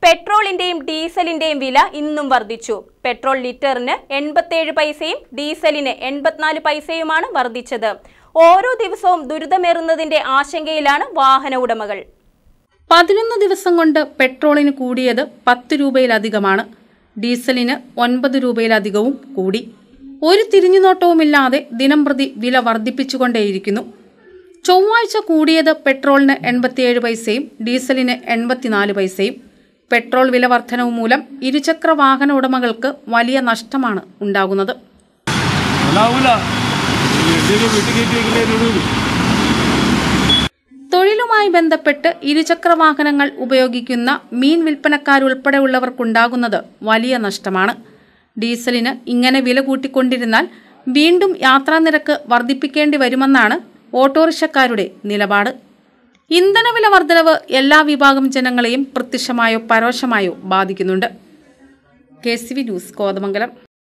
പെട്രോളിന്റെയും ഡീസലിന്റെയും വില ഇന്നും വർദ്ധിച്ചു പെട്രോൾ ലിറ്ററിന് എൺപത്തേഴ് പൈസയും ഡീസലിന് എൺപത്തിനാല് പൈസയുമാണ് വർദ്ധിച്ചത് ഓരോ ദിവസവും ദുരിതമേറുന്നതിന്റെ ആശങ്കയിലാണ് വാഹന ഉടമകൾ പതിനൊന്ന് ദിവസം കൊണ്ട് പെട്രോളിന് കൂടിയത് പത്ത് രൂപയിലധികമാണ് ഡീസലിന് ഒൻപത് രൂപയിലധികവും കൂടി ഒരു തിരിഞ്ഞുനോട്ടവുമില്ലാതെ ദിനംപ്രതി വില വർദ്ധിപ്പിച്ചുകൊണ്ടേയിരിക്കുന്നു ചൊവ്വാഴ്ച കൂടിയത് പെട്രോളിന് എൺപത്തിയേഴ് പൈസയും ഡീസലിന് എൺപത്തിനാല് പൈസയും പെട്രോൾ വില വർധനവ് മൂലം ഇരുചക്ര വാഹന ഉടമകൾക്ക് വലിയ നഷ്ടമാണ് ഉണ്ടാകുന്നത് അതാവൂല എന്റെ വീട്ടിൽ കയറ്റി വെക്കില്ലേ തൊഴിലുമായി ബന്ധപ്പെട്ട് ഇരുചക്ര വാഹനങ്ങൾ ഉപയോഗിക്കുന്ന മീൻ വിൽപ്പനക്കാരുൾപ്പെടെയുള്ളവർക്കുണ്ടാകുന്നത് വലിയ നഷ്ടമാണ് ഡീസലിന് ഇങ്ങനെ വില കൂട്ടിക്കൊണ്ടിരുന്നാൽ വീണ്ടും യാത്രാനിരക്ക് വർദ്ധിപ്പിക്കേണ്ടി വരുമെന്നാണ് ഓട്ടോറിക്ഷക്കാരുടെ നിലപാട് ഇന്ധനവില വർധനവ് എല്ലാ വിഭാഗം ജനങ്ങളെയും പ്രത്യക്ഷമായോ പരോക്ഷമായോ ബാധിക്കുന്നുണ്ട് K C V news Kothamangalam